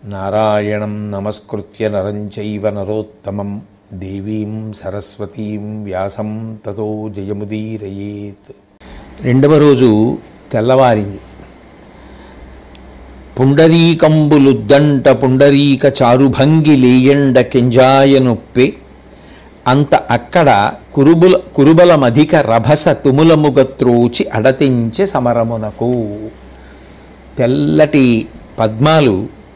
నారాయణం నమస్కృత్య నరం చైవ నరోత్తమం దేవీం సరస్వతీం వ్యాసం తతో జయముదీరయేత్ రెండవ రోజు తెల్లవారింది పుండరీకంబులుద్దంట పుండరీక చారుభంగి లేయండ కెంజాయనొప్పే అంత అక్కడ కురుబుల కురుబలమధిక రభస తుములముగత్రోచి అడతించె సమరమునకు తెల్లటి పద్మాలు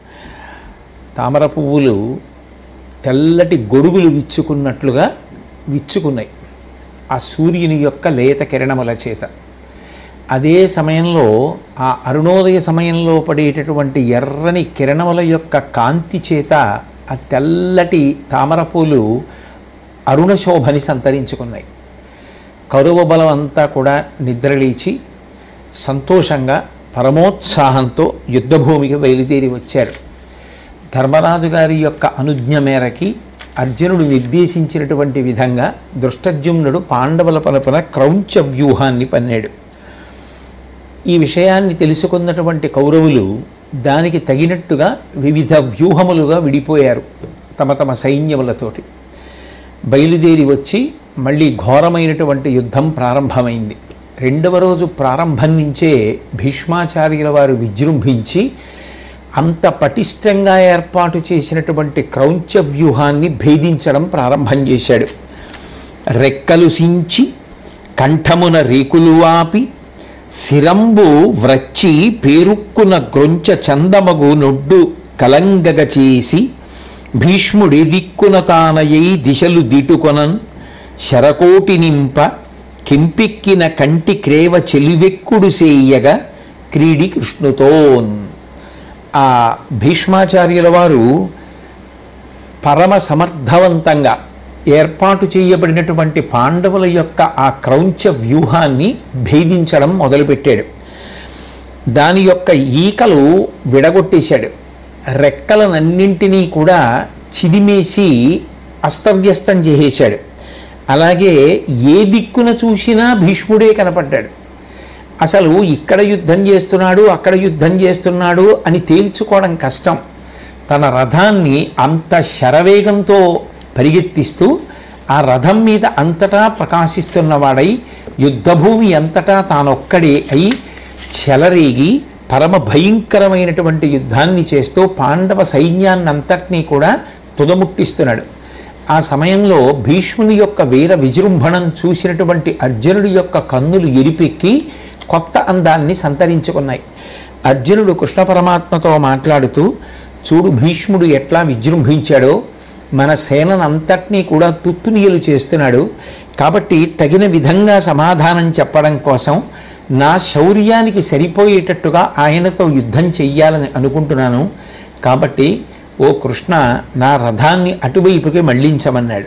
తామర పువ్వులు తెల్లటి గొడుగులు విచ్చుకున్నట్లుగా విచ్చుకున్నాయి ఆ సూర్యుని యొక్క లేత కిరణముల చేత అదే సమయంలో ఆ అరుణోదయ సమయంలో పడేటటువంటి ఎర్రని కిరణముల యొక్క కాంతి చేత ఆ తెల్లటి తామరపూలు అరుణశోభని సంతరించుకున్నాయి కరువ బలం అంతా కూడా నిద్రలేచి సంతోషంగా పరమోత్సాహంతో యుద్ధభూమికి బయలుదేరి వచ్చారు ధర్మరాజు గారి యొక్క అనుజ్ఞ మేరకి అర్జునుడు నిర్దేశించినటువంటి విధంగా దృష్టజ్యుమ్నుడు పాండవుల పలపన క్రౌంచ వ్యూహాన్ని పన్నాడు ఈ విషయాన్ని తెలుసుకున్నటువంటి కౌరవులు దానికి తగినట్టుగా వివిధ వ్యూహములుగా విడిపోయారు తమ తమ సైన్యములతోటి బయలుదేరి వచ్చి మళ్ళీ ఘోరమైనటువంటి యుద్ధం ప్రారంభమైంది రెండవ రోజు ప్రారంభం నుంచే భీష్మాచార్యుల వారు విజృంభించి అంత పటిష్టంగా ఏర్పాటు చేసినటువంటి క్రౌంచ వ్యూహాన్ని భేదించడం ప్రారంభం చేశాడు రెక్కలు సించి కంఠమున రేకులు వాపి శిరంబు వ్రచ్చి పేరుక్కున గ్రొంచ చందమగు నొడ్డు కలంగగ చేసి భీష్ముడి దిక్కున తానయై దిశలు దిటుకొనన్ శరకోటి నింప కెంపెక్కిన కంటి క్రేవ చెలివెక్కుడు సేయగా క్రీడి కృష్ణుతోన్ ఆ భీష్మాచార్యుల వారు పరమ సమర్థవంతంగా ఏర్పాటు చేయబడినటువంటి పాండవుల యొక్క ఆ క్రౌంచ వ్యూహాన్ని భేదించడం మొదలుపెట్టాడు దాని యొక్క ఈకలు విడగొట్టేశాడు రెక్కలనన్నింటినీ కూడా చిదిమేసి అస్తవ్యస్తం చేసేశాడు అలాగే ఏ దిక్కున చూసినా భీష్ముడే కనపడ్డాడు అసలు ఇక్కడ యుద్ధం చేస్తున్నాడు అక్కడ యుద్ధం చేస్తున్నాడు అని తేల్చుకోవడం కష్టం తన రథాన్ని అంత శరవేగంతో పరిగెత్తిస్తూ ఆ రథం మీద అంతటా ప్రకాశిస్తున్నవాడై యుద్ధభూమి అంతటా తానొక్కడే అయి చెలరేగి పరమ భయంకరమైనటువంటి యుద్ధాన్ని చేస్తూ పాండవ సైన్యాన్ని అంతటినీ కూడా తుదముట్టిస్తున్నాడు ఆ సమయంలో భీష్ముని యొక్క వీర విజృంభణం చూసినటువంటి అర్జునుడి యొక్క కన్నులు ఎరిపెక్కి కొత్త అందాన్ని సంతరించుకున్నాయి అర్జునుడు కృష్ణ పరమాత్మతో మాట్లాడుతూ చూడు భీష్ముడు ఎట్లా విజృంభించాడో మన సేననంతటినీ కూడా తుత్తునియలు చేస్తున్నాడు కాబట్టి తగిన విధంగా సమాధానం చెప్పడం కోసం నా శౌర్యానికి సరిపోయేటట్టుగా ఆయనతో యుద్ధం చెయ్యాలని అనుకుంటున్నాను కాబట్టి ఓ కృష్ణ నా రథాన్ని అటువైపుకి మళ్ళించమన్నాడు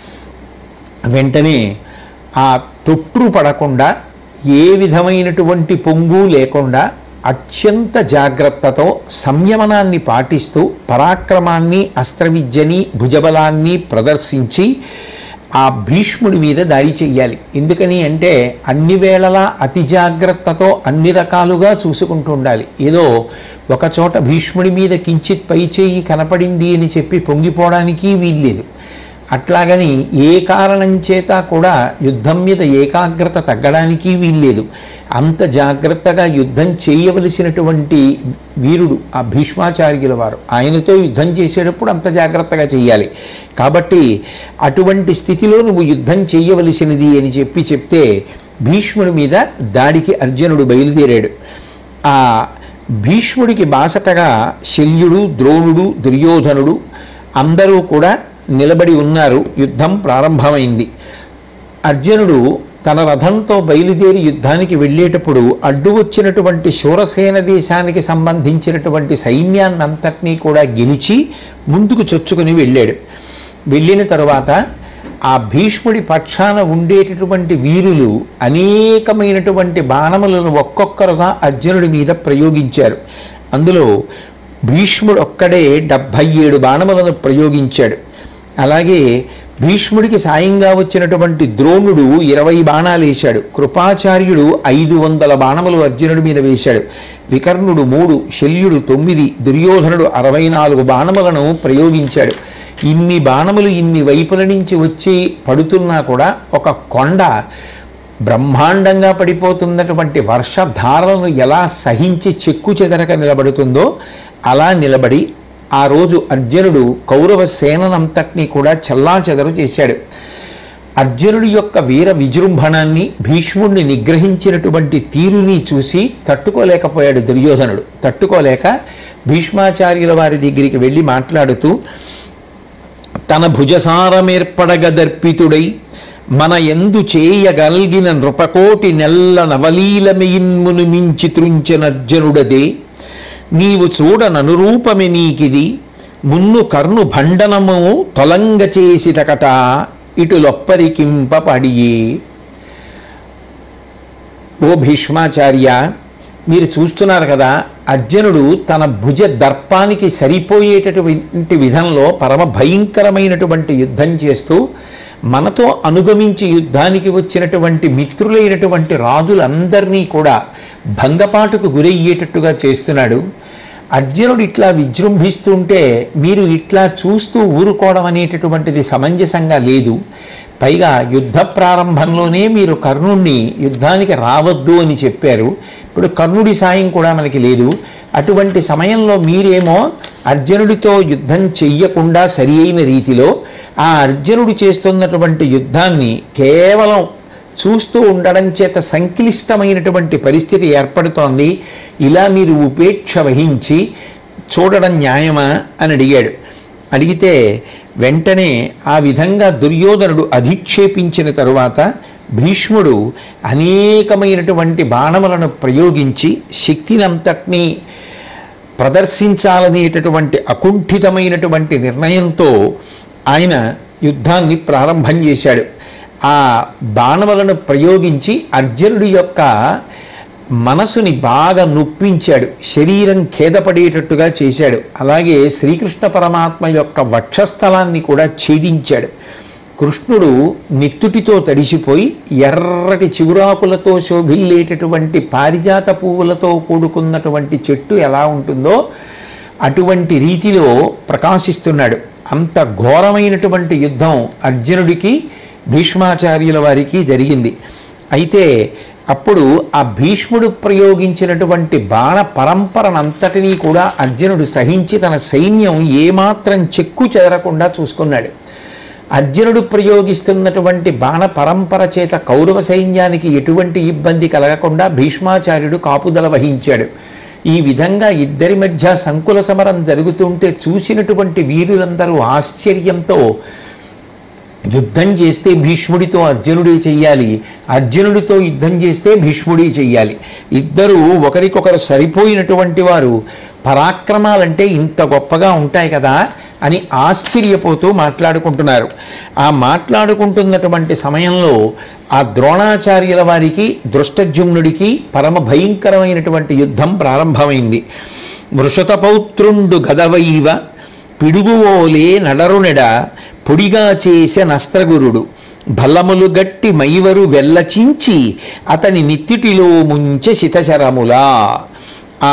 వెంటనే ఆ తొట్టు పడకుండా ఏ విధమైనటువంటి పొంగు లేకుండా అత్యంత జాగ్రత్తతో సంయమనాన్ని పాటిస్తూ పరాక్రమాన్ని అస్త్రవిద్యని భుజబలాన్ని ప్రదర్శించి ఆ భీష్ముడి మీద దాడి చెయ్యాలి ఎందుకని అంటే అన్ని వేళలా అతి జాగ్రత్తతో అన్ని రకాలుగా చూసుకుంటూ ఉండాలి ఏదో ఒక చోట భీష్ముడి మీద కించిత్ పై చేయి కనపడింది అని చెప్పి పొంగిపోవడానికి వీల్లేదు అట్లాగని ఏ కారణం చేత కూడా యుద్ధం మీద ఏకాగ్రత తగ్గడానికి వీల్లేదు అంత జాగ్రత్తగా యుద్ధం చేయవలసినటువంటి వీరుడు ఆ భీష్మాచార్యుల వారు ఆయనతో యుద్ధం చేసేటప్పుడు అంత జాగ్రత్తగా చేయాలి కాబట్టి అటువంటి స్థితిలో నువ్వు యుద్ధం చేయవలసినది అని చెప్పి చెప్తే భీష్ముడి మీద దాడికి అర్జునుడు బయలుదేరాడు ఆ భీష్ముడికి బాసటగా శల్యుడు ద్రోణుడు దుర్యోధనుడు అందరూ కూడా నిలబడి ఉన్నారు యుద్ధం ప్రారంభమైంది అర్జునుడు తన రథంతో బయలుదేరి యుద్ధానికి వెళ్ళేటప్పుడు అడ్డు వచ్చినటువంటి శూరసేన దేశానికి సంబంధించినటువంటి సైన్యాన్నంతటినీ కూడా గెలిచి ముందుకు చొచ్చుకొని వెళ్ళాడు వెళ్ళిన తరువాత ఆ భీష్ముడి పక్షాన ఉండేటటువంటి వీరులు అనేకమైనటువంటి బాణములను ఒక్కొక్కరుగా అర్జునుడి మీద ప్రయోగించారు అందులో భీష్ముడు ఒక్కడే డెబ్భై ఏడు బాణములను ప్రయోగించాడు అలాగే భీష్ముడికి సాయంగా వచ్చినటువంటి ద్రోణుడు ఇరవై బాణాలు వేశాడు కృపాచార్యుడు ఐదు వందల బాణములు అర్జునుడి మీద వేశాడు వికర్ణుడు మూడు శల్యుడు తొమ్మిది దుర్యోధనుడు అరవై నాలుగు బాణములను ప్రయోగించాడు ఇన్ని బాణములు ఇన్ని వైపుల నుంచి వచ్చి పడుతున్నా కూడా ఒక కొండ బ్రహ్మాండంగా పడిపోతున్నటువంటి వర్షధారలను ఎలా సహించి చెక్కు చెదరక నిలబడుతుందో అలా నిలబడి ఆ రోజు అర్జునుడు కౌరవ సేననంతటినీ కూడా చెల్లాచెదరు చేశాడు అర్జునుడి యొక్క వీర విజృంభణాన్ని భీష్ముడిని నిగ్రహించినటువంటి తీరుని చూసి తట్టుకోలేకపోయాడు దుర్యోధనుడు తట్టుకోలేక భీష్మాచార్యుల వారి దగ్గరికి వెళ్ళి మాట్లాడుతూ తన భుజసారమేర్పడగదర్పితుడై మన ఎందు చేయగలిగిన నృపకోటి నెల్ల నవలీలమియిన్మును మించి త్రుంచెనర్జనుడదే నీవు చూడ ననురూపమి నీకిది మున్ను కర్ణు భండనము తొలంగ చేసిటకట ఇటు లొప్పరికింపబడియే ఓ భీష్మాచార్య మీరు చూస్తున్నారు కదా అర్జునుడు తన భుజ దర్పానికి సరిపోయేటటువంటి విధంలో పరమ భయంకరమైనటువంటి యుద్ధం చేస్తూ మనతో అనుగమించి యుద్ధానికి వచ్చినటువంటి మిత్రులైనటువంటి రాజులందరినీ కూడా భంగపాటుకు గురయ్యేటట్టుగా చేస్తున్నాడు అర్జునుడు ఇట్లా విజృంభిస్తుంటే మీరు ఇట్లా చూస్తూ ఊరుకోవడం అనేటటువంటిది సమంజసంగా లేదు పైగా యుద్ధ ప్రారంభంలోనే మీరు కర్ణుణ్ణి యుద్ధానికి రావద్దు అని చెప్పారు ఇప్పుడు కర్ణుడి సాయం కూడా మనకి లేదు అటువంటి సమయంలో మీరేమో అర్జునుడితో యుద్ధం చెయ్యకుండా సరి అయిన రీతిలో ఆ అర్జునుడు చేస్తున్నటువంటి యుద్ధాన్ని కేవలం చూస్తూ ఉండడం చేత సంక్లిష్టమైనటువంటి పరిస్థితి ఏర్పడుతోంది ఇలా మీరు ఉపేక్ష వహించి చూడడం న్యాయమా అని అడిగాడు అడిగితే వెంటనే ఆ విధంగా దుర్యోధనుడు అధిక్షేపించిన తరువాత భీష్ముడు అనేకమైనటువంటి బాణములను ప్రయోగించి శక్తినంతటినీ ప్రదర్శించాలనేటటువంటి అకుంఠితమైనటువంటి నిర్ణయంతో ఆయన యుద్ధాన్ని ప్రారంభం చేశాడు ఆ బాణములను ప్రయోగించి అర్జునుడి యొక్క మనసుని బాగా నొప్పించాడు శరీరం ఖేదపడేటట్టుగా చేశాడు అలాగే శ్రీకృష్ణ పరమాత్మ యొక్క వక్షస్థలాన్ని కూడా ఛేదించాడు కృష్ణుడు నెత్తుటితో తడిసిపోయి ఎర్రటి చిగురాకులతో శోభిల్లేటటువంటి పారిజాత పువ్వులతో కూడుకున్నటువంటి చెట్టు ఎలా ఉంటుందో అటువంటి రీతిలో ప్రకాశిస్తున్నాడు అంత ఘోరమైనటువంటి యుద్ధం అర్జునుడికి భీష్మాచార్యుల వారికి జరిగింది అయితే అప్పుడు ఆ భీష్ముడు ప్రయోగించినటువంటి బాణ పరంపరనంతటినీ కూడా అర్జునుడు సహించి తన సైన్యం ఏమాత్రం చెక్కు చెదరకుండా చూసుకున్నాడు అర్జునుడు ప్రయోగిస్తున్నటువంటి బాణ పరంపర చేత కౌరవ సైన్యానికి ఎటువంటి ఇబ్బంది కలగకుండా భీష్మాచార్యుడు కాపుదల వహించాడు ఈ విధంగా ఇద్దరి మధ్య సంకుల సమరం జరుగుతుంటే చూసినటువంటి వీరులందరూ ఆశ్చర్యంతో యుద్ధం చేస్తే భీష్ముడితో అర్జునుడే చెయ్యాలి అర్జునుడితో యుద్ధం చేస్తే భీష్ముడే చెయ్యాలి ఇద్దరు ఒకరికొకరు సరిపోయినటువంటి వారు పరాక్రమాలంటే ఇంత గొప్పగా ఉంటాయి కదా అని ఆశ్చర్యపోతూ మాట్లాడుకుంటున్నారు ఆ మాట్లాడుకుంటున్నటువంటి సమయంలో ఆ ద్రోణాచార్యుల వారికి దృష్టజుమ్నుడికి పరమ భయంకరమైనటువంటి యుద్ధం ప్రారంభమైంది వృషతపౌత్రుండు గదవైవ పిడుగువోలే నడరునెడ పొడిగా చేసే నస్త్రగురుడు బల్లములు గట్టి మైవరు వెల్లచించి అతని నిత్తిటిలో ముంచె శితశరములా ఆ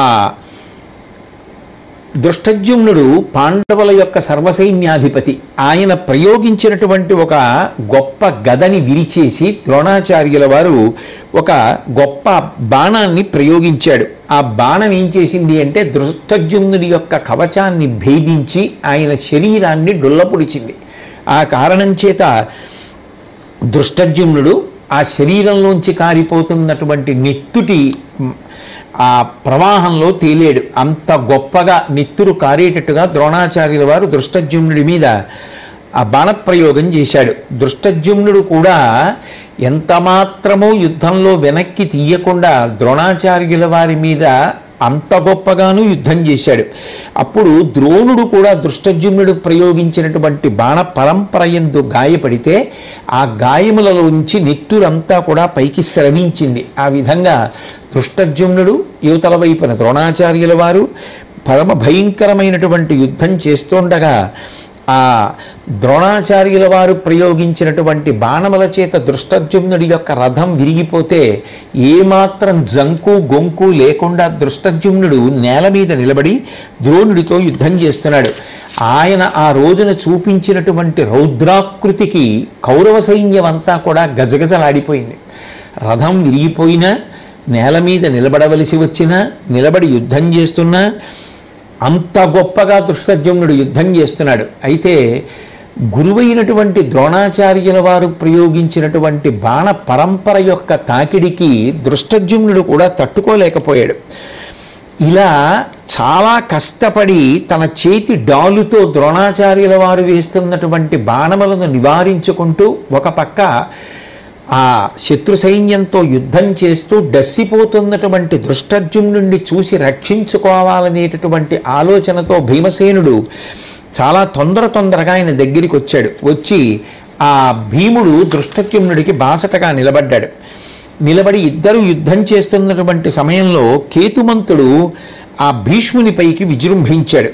దృష్టజ్యుమ్నుడు పాండవుల యొక్క సర్వసైన్యాధిపతి ఆయన ప్రయోగించినటువంటి ఒక గొప్ప గదని విరిచేసి ద్రోణాచార్యుల వారు ఒక గొప్ప బాణాన్ని ప్రయోగించాడు ఆ బాణం ఏం చేసింది అంటే దృష్టజ్యుమ్నుడి యొక్క కవచాన్ని భేదించి ఆయన శరీరాన్ని డొల్లపొడిచింది ఆ కారణం చేత దృష్టజ్యుమ్నుడు ఆ శరీరంలోంచి కారిపోతున్నటువంటి నెత్తుటి ఆ ప్రవాహంలో తేలేడు అంత గొప్పగా నెత్తురు కారేటట్టుగా ద్రోణాచార్యుల వారు దృష్టజ్యుమ్నుడి మీద ఆ బాణప్రయోగం చేశాడు దృష్టజ్యుమ్నుడు కూడా ఎంత మాత్రమూ యుద్ధంలో వెనక్కి తీయకుండా ద్రోణాచార్యుల వారి మీద అంత గొప్పగాను యుద్ధం చేశాడు అప్పుడు ద్రోణుడు కూడా దృష్టజ్యుమ్నుడు ప్రయోగించినటువంటి బాణ పరంపర ఎందు గాయపడితే ఆ గాయములలోంచి నెత్తురంతా కూడా పైకి స్రవించింది ఆ విధంగా దృష్టజ్యుమ్నుడు యువతల వైపున ద్రోణాచార్యుల వారు పరమ భయంకరమైనటువంటి యుద్ధం చేస్తుండగా ఆ ద్రోణాచార్యుల వారు ప్రయోగించినటువంటి బాణముల చేత దృష్టజ్యుమ్నుడి యొక్క రథం విరిగిపోతే ఏమాత్రం జంకు గొంకు లేకుండా దృష్టజ్యుమ్నుడు నేల మీద నిలబడి ద్రోణుడితో యుద్ధం చేస్తున్నాడు ఆయన ఆ రోజున చూపించినటువంటి రౌద్రాకృతికి కౌరవ సైన్యం అంతా కూడా గజగజలాడిపోయింది రథం విరిగిపోయినా నేల మీద నిలబడవలసి వచ్చినా నిలబడి యుద్ధం చేస్తున్నా అంత గొప్పగా దృష్టజ్యుమ్నుడు యుద్ధం చేస్తున్నాడు అయితే గురువైనటువంటి ద్రోణాచార్యుల వారు ప్రయోగించినటువంటి బాణ పరంపర యొక్క తాకిడికి దృష్టజ్యుమ్నుడు కూడా తట్టుకోలేకపోయాడు ఇలా చాలా కష్టపడి తన చేతి డాలుతో ద్రోణాచార్యుల వారు వేస్తున్నటువంటి బాణములను నివారించుకుంటూ ఒక పక్క ఆ శత్రు సైన్యంతో యుద్ధం చేస్తూ డస్సిపోతున్నటువంటి దృష్టజ్యుమ్నుండి చూసి రక్షించుకోవాలనేటటువంటి ఆలోచనతో భీమసేనుడు చాలా తొందర తొందరగా ఆయన దగ్గరికి వచ్చాడు వచ్చి ఆ భీముడు దృష్టజ్యుమ్నుడికి బాసటగా నిలబడ్డాడు నిలబడి ఇద్దరు యుద్ధం చేస్తున్నటువంటి సమయంలో కేతుమంతుడు ఆ భీష్ముని పైకి విజృంభించాడు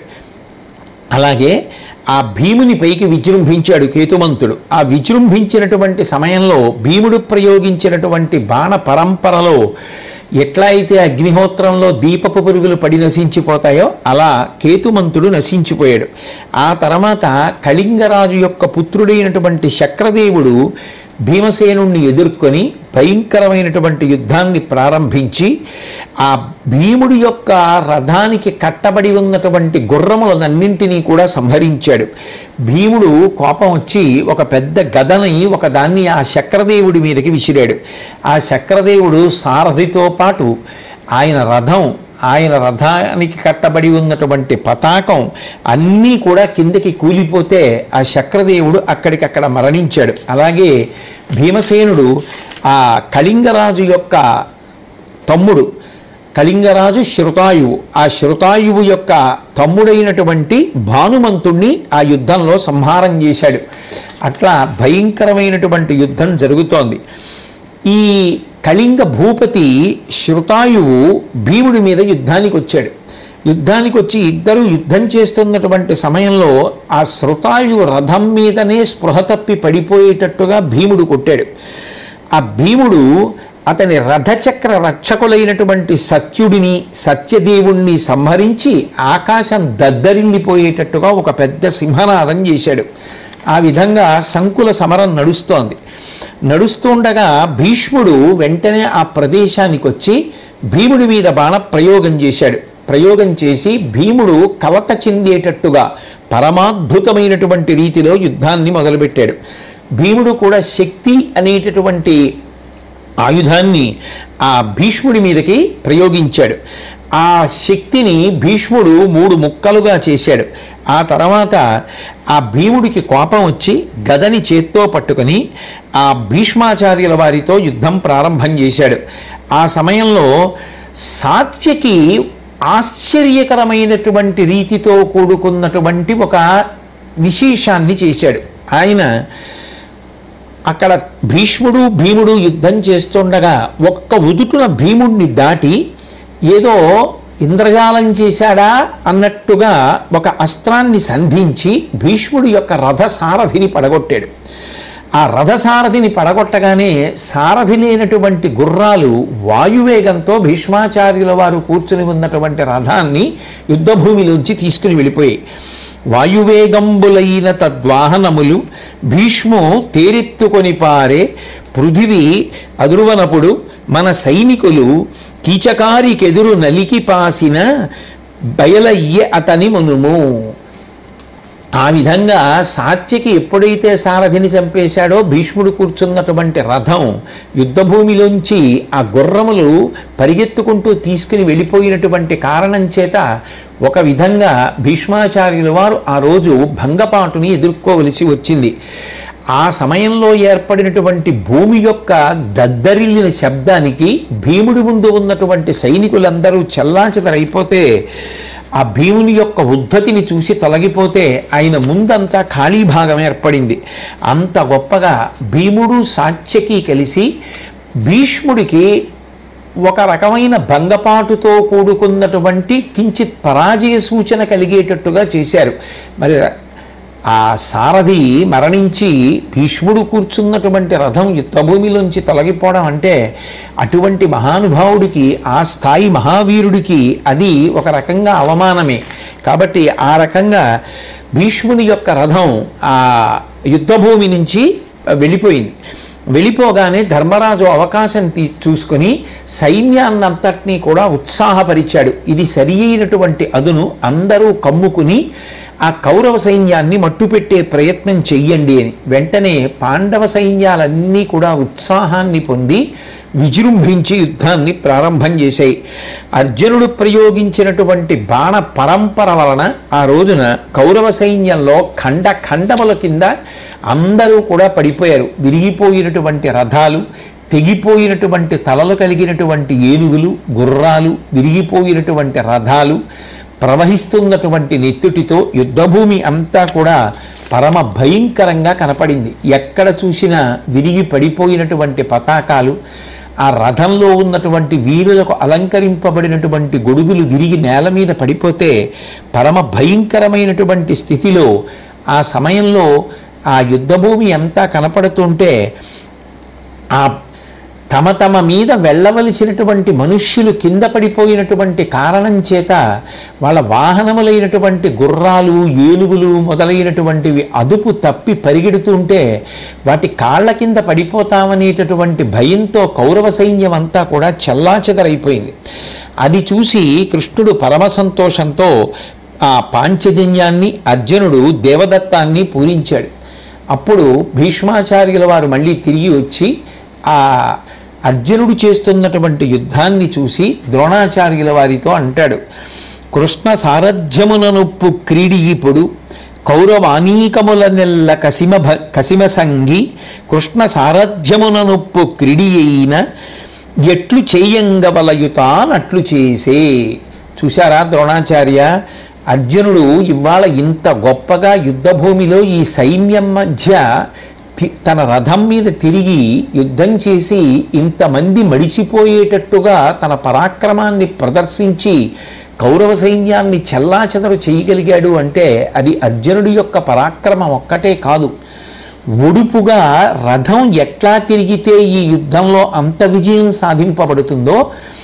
అలాగే ఆ భీముని పైకి విజృంభించాడు కేతుమంతుడు ఆ విజృంభించినటువంటి సమయంలో భీముడు ప్రయోగించినటువంటి బాణ పరంపరలో ఎట్లా అయితే అగ్నిహోత్రంలో దీపపు పురుగులు పడి నశించిపోతాయో అలా కేతుమంతుడు నశించిపోయాడు ఆ తర్వాత కళింగరాజు యొక్క పుత్రుడైనటువంటి శక్రదేవుడు భీమసేనుణ్ణి ఎదుర్కొని భయంకరమైనటువంటి యుద్ధాన్ని ప్రారంభించి ఆ భీముడి యొక్క రథానికి కట్టబడి ఉన్నటువంటి గుర్రములనన్నింటినీ కూడా సంహరించాడు భీముడు కోపం వచ్చి ఒక పెద్ద గదని ఒక దాన్ని ఆ శక్రదేవుడి మీదకి విసిరాడు ఆ శక్రదేవుడు సారథితో పాటు ఆయన రథం ఆయన రథానికి కట్టబడి ఉన్నటువంటి పతాకం అన్నీ కూడా కిందకి కూలిపోతే ఆ శక్రదేవుడు అక్కడికక్కడ మరణించాడు అలాగే భీమసేనుడు ఆ కళింగరాజు యొక్క తమ్ముడు కళింగరాజు శృతాయువు ఆ శృతాయువు యొక్క తమ్ముడైనటువంటి భానుమంతుణ్ణి ఆ యుద్ధంలో సంహారం చేశాడు అట్లా భయంకరమైనటువంటి యుద్ధం జరుగుతోంది ఈ కళింగ భూపతి శృతాయువు భీముడి మీద యుద్ధానికి వచ్చాడు యుద్ధానికి వచ్చి ఇద్దరు యుద్ధం చేస్తున్నటువంటి సమయంలో ఆ శృతాయువు రథం మీదనే స్పృహ తప్పి పడిపోయేటట్టుగా భీముడు కొట్టాడు ఆ భీముడు అతని రథచక్ర రక్షకులైనటువంటి సత్యుడిని సత్యదేవుణ్ణి సంహరించి ఆకాశం దద్దరిల్లిపోయేటట్టుగా ఒక పెద్ద సింహనాదం చేశాడు ఆ విధంగా సంకుల సమరం నడుస్తోంది నడుస్తుండగా భీష్ముడు వెంటనే ఆ ప్రదేశానికి వచ్చి భీముడి మీద బాణ ప్రయోగం చేశాడు ప్రయోగం చేసి భీముడు కలత చెందేటట్టుగా పరమాద్భుతమైనటువంటి రీతిలో యుద్ధాన్ని మొదలుపెట్టాడు భీముడు కూడా శక్తి అనేటటువంటి ఆయుధాన్ని ఆ భీష్ముడి మీదకి ప్రయోగించాడు ఆ శక్తిని భీష్ముడు మూడు ముక్కలుగా చేశాడు ఆ తర్వాత ఆ భీముడికి కోపం వచ్చి గదని చేత్తో పట్టుకొని ఆ భీష్మాచార్యుల వారితో యుద్ధం ప్రారంభం చేశాడు ఆ సమయంలో సాత్యకి ఆశ్చర్యకరమైనటువంటి రీతితో కూడుకున్నటువంటి ఒక విశేషాన్ని చేశాడు ఆయన అక్కడ భీష్ముడు భీముడు యుద్ధం చేస్తుండగా ఒక్క ఉదుటున భీముణ్ణి దాటి ఏదో ఇంద్రజాలం చేశాడా అన్నట్టుగా ఒక అస్త్రాన్ని సంధించి భీష్ముడి యొక్క రథసారథిని పడగొట్టాడు ఆ రథసారథిని పడగొట్టగానే సారథి లేనటువంటి గుర్రాలు వాయువేగంతో భీష్మాచార్యుల వారు కూర్చుని ఉన్నటువంటి రథాన్ని యుద్ధభూమిలోంచి తీసుకుని వెళ్ళిపోయాయి వాయువేగంబులైన తద్వాహనములు భీష్ము తేరెత్తుకొని పారే పృథివీ అదురువనపుడు మన సైనికులు కీచకారికెదురు నలికి పాసిన బయలయ్యే అతని మనుము ఆ విధంగా సాత్యకి ఎప్పుడైతే సారథిని చంపేశాడో భీష్ముడు కూర్చున్నటువంటి రథం యుద్ధభూమిలోంచి ఆ గుర్రములు పరిగెత్తుకుంటూ తీసుకుని వెళ్ళిపోయినటువంటి కారణం చేత ఒక విధంగా భీష్మాచార్యుల వారు ఆ రోజు భంగపాటుని ఎదుర్కోవలసి వచ్చింది ఆ సమయంలో ఏర్పడినటువంటి భూమి యొక్క దద్దరిల్లిన శబ్దానికి భీముడి ముందు ఉన్నటువంటి సైనికులందరూ చెల్లాచెదరైపోతే ఆ భీముని యొక్క ఉద్ధతిని చూసి తొలగిపోతే ఆయన ముందంతా ఖాళీ భాగం ఏర్పడింది అంత గొప్పగా భీముడు సాత్యకి కలిసి భీష్ముడికి ఒక రకమైన భంగపాటుతో కూడుకున్నటువంటి కించిత్ పరాజయ సూచన కలిగేటట్టుగా చేశారు మరి ఆ సారథి మరణించి భీష్ముడు కూర్చున్నటువంటి రథం యుద్ధభూమిలోంచి తొలగిపోవడం అంటే అటువంటి మహానుభావుడికి ఆ స్థాయి మహావీరుడికి అది ఒక రకంగా అవమానమే కాబట్టి ఆ రకంగా భీష్ముని యొక్క రథం ఆ యుద్ధభూమి నుంచి వెళ్ళిపోయింది వెళ్ళిపోగానే ధర్మరాజు అవకాశం తీ చూసుకొని సైన్యాన్నంతటినీ కూడా ఉత్సాహపరిచాడు ఇది సరి అయినటువంటి అదును అందరూ కమ్ముకుని ఆ కౌరవ సైన్యాన్ని మట్టుపెట్టే ప్రయత్నం చెయ్యండి అని వెంటనే పాండవ సైన్యాలన్నీ కూడా ఉత్సాహాన్ని పొంది విజృంభించి యుద్ధాన్ని ప్రారంభం చేశాయి అర్జునుడు ప్రయోగించినటువంటి బాణ పరంపర వలన ఆ రోజున కౌరవ సైన్యంలో ఖండ ఖండముల కింద అందరూ కూడా పడిపోయారు విరిగిపోయినటువంటి రథాలు తెగిపోయినటువంటి తలలు కలిగినటువంటి ఏనుగులు గుర్రాలు విరిగిపోయినటువంటి రథాలు ప్రవహిస్తున్నటువంటి నెత్తుటితో యుద్ధభూమి అంతా కూడా పరమ భయంకరంగా కనపడింది ఎక్కడ చూసినా విరిగి పడిపోయినటువంటి పతాకాలు ఆ రథంలో ఉన్నటువంటి వీరులకు అలంకరింపబడినటువంటి గొడుగులు విరిగి నేల మీద పడిపోతే పరమ భయంకరమైనటువంటి స్థితిలో ఆ సమయంలో ఆ యుద్ధభూమి అంతా కనపడుతుంటే ఆ తమ తమ మీద వెళ్ళవలసినటువంటి మనుష్యులు కింద పడిపోయినటువంటి కారణం చేత వాళ్ళ వాహనములైనటువంటి గుర్రాలు ఏనుగులు మొదలైనటువంటివి అదుపు తప్పి పరిగెడుతుంటే వాటి కాళ్ళ కింద పడిపోతామనేటటువంటి భయంతో కౌరవ సైన్యం అంతా కూడా చెల్లాచెదరైపోయింది అది చూసి కృష్ణుడు పరమ సంతోషంతో ఆ పాంచజన్యాన్ని అర్జునుడు దేవదత్తాన్ని పూరించాడు అప్పుడు భీష్మాచార్యుల వారు మళ్ళీ తిరిగి వచ్చి ఆ అర్జునుడు చేస్తున్నటువంటి యుద్ధాన్ని చూసి ద్రోణాచార్యుల వారితో అంటాడు కృష్ణ సారథ్యముననొప్పు క్రీడియిపుడు కౌరవానీకముల నెల్ల కసిమ భ కసిమ సంగి కృష్ణ సారథ్యముననొప్పు క్రీడియైన ఎట్లు చేయంగవలయుతానట్లు చేసే చూశారా ద్రోణాచార్య అర్జునుడు ఇవాళ ఇంత గొప్పగా యుద్ధభూమిలో ఈ సైన్యం మధ్య తి- తన రథం మీద తిరిగి యుద్ధం చేసి ఇంతమంది మడిచిపోయేటట్టుగా తన పరాక్రమాన్ని ప్రదర్శించి కౌరవ సైన్యాన్ని చెల్లాచెదరు చేయగలిగాడు అంటే అది అర్జునుడి యొక్క పరాక్రమం ఒక్కటే కాదు ఒడుపుగా రథం ఎట్లా తిరిగితే ఈ యుద్ధంలో అంత విజయం సాధింపబడుతుందో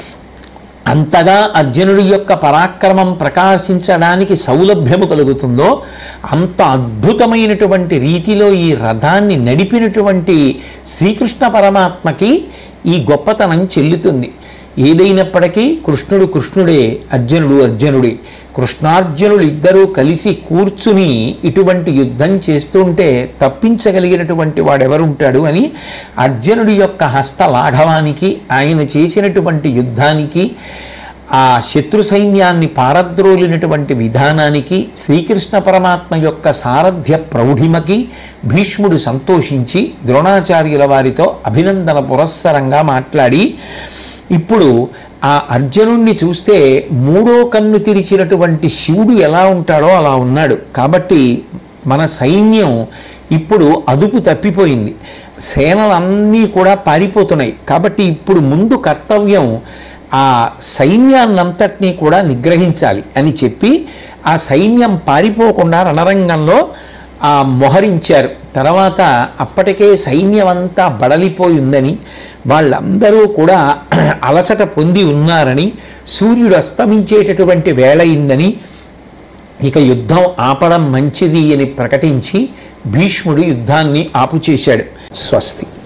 అంతగా అర్జునుడి యొక్క పరాక్రమం ప్రకాశించడానికి సౌలభ్యము కలుగుతుందో అంత అద్భుతమైనటువంటి రీతిలో ఈ రథాన్ని నడిపినటువంటి శ్రీకృష్ణ పరమాత్మకి ఈ గొప్పతనం చెల్లుతుంది ఏదైనప్పటికీ కృష్ణుడు కృష్ణుడే అర్జునుడు అర్జునుడే కృష్ణార్జునులు ఇద్దరూ కలిసి కూర్చుని ఇటువంటి యుద్ధం చేస్తుంటే తప్పించగలిగినటువంటి వాడెవరుంటాడు అని అర్జునుడి యొక్క హస్త లాఘవానికి ఆయన చేసినటువంటి యుద్ధానికి ఆ శత్రు సైన్యాన్ని పారద్రోలినటువంటి విధానానికి శ్రీకృష్ణ పరమాత్మ యొక్క సారథ్య ప్రౌఢిమకి భీష్ముడు సంతోషించి ద్రోణాచార్యుల వారితో అభినందన పురస్సరంగా మాట్లాడి ఇప్పుడు ఆ అర్జునుణ్ణి చూస్తే మూడో కన్ను తెరిచినటువంటి శివుడు ఎలా ఉంటాడో అలా ఉన్నాడు కాబట్టి మన సైన్యం ఇప్పుడు అదుపు తప్పిపోయింది సేనలన్నీ కూడా పారిపోతున్నాయి కాబట్టి ఇప్పుడు ముందు కర్తవ్యం ఆ సైన్యాన్నంతటినీ కూడా నిగ్రహించాలి అని చెప్పి ఆ సైన్యం పారిపోకుండా రణరంగంలో ఆ మొహరించారు తర్వాత అప్పటికే సైన్యం అంతా బడలిపోయి ఉందని వాళ్ళందరూ కూడా అలసట పొంది ఉన్నారని సూర్యుడు అస్తమించేటటువంటి వేళ అయిందని ఇక యుద్ధం ఆపడం మంచిది అని ప్రకటించి భీష్ముడు యుద్ధాన్ని ఆపుచేశాడు స్వస్తి